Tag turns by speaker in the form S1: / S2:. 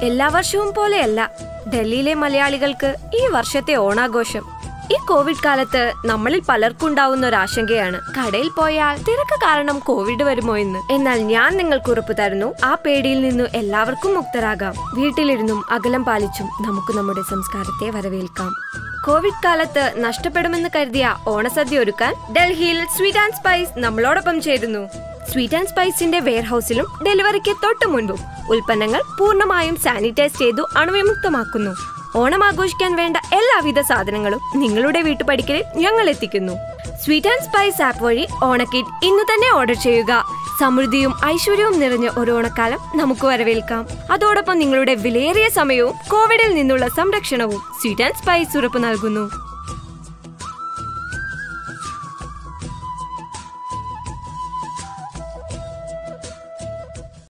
S1: എല്ലാ വർഷവും പോലെയല്ല ഡൽഹിയിലെ മലയാളികൾക്ക് ഈ വർഷത്തെ ഓണാഘോഷം ഈ കോവിഡ് കാലത്ത് നമ്മളിൽ പലർക്കും ഉണ്ടാവുന്ന ഒരു ആശങ്കയാണ് കടയിൽ പോയാൽ തിരക്ക് കാരണം കോവിഡ് വരുമോ എന്ന് എന്നാൽ ഞാൻ നിങ്ങൾക്ക് ഉറപ്പു തരുന്നു ആ പേടിയിൽ നിന്നു എല്ലാവർക്കും മുക്തരാകാം വീട്ടിലിരുന്നും അകലം പാലിച്ചും നമുക്ക് നമ്മുടെ സംസ്കാരത്തെ വരവേൽക്കാം കോവിഡ് കാലത്ത് നഷ്ടപ്പെടുമെന്ന് കരുതിയ ഓണസദ്യ ഒരുക്കാൻ ഡൽഹിയിൽ സ്വീറ്റ് ആൻഡ് സ്പൈസ് നമ്മളോടൊപ്പം ചേരുന്നു സ്വീറ്റ് ആൻഡ് സ്പൈസിന്റെ വെയർഹൌസിലും ഡെലിവറിക്ക് തൊട്ടു മുൻപും ഉൽപ്പന്നങ്ങൾ പൂർണ്ണമായും സാനിറ്റൈസ് ചെയ്തു അണുവിമുക്തമാക്കുന്നു ഓണം ആഘോഷിക്കാൻ വേണ്ട എല്ലാവിധ സാധനങ്ങളും നിങ്ങളുടെ വീട്ടുപടിക്കലിൽ ഞങ്ങൾ എത്തിക്കുന്നു സ്വീറ്റ് ആൻഡ് സ്പൈസ് ആപ്പ് വഴി ഓണക്കിറ്റ് ഇന്ന് തന്നെ ഓർഡർ ചെയ്യുക സമൃദ്ധിയും ഐശ്വര്യവും നിറഞ്ഞ ഒരു ഓണക്കാലം നമുക്ക് വരവേൽക്കാം അതോടൊപ്പം നിങ്ങളുടെ വിലയേറിയ സമയവും കോവിഡിൽ നിന്നുള്ള സംരക്ഷണവും സ്വീറ്റ് ആൻഡ് സ്പൈസ് ഉറപ്പു നൽകുന്നു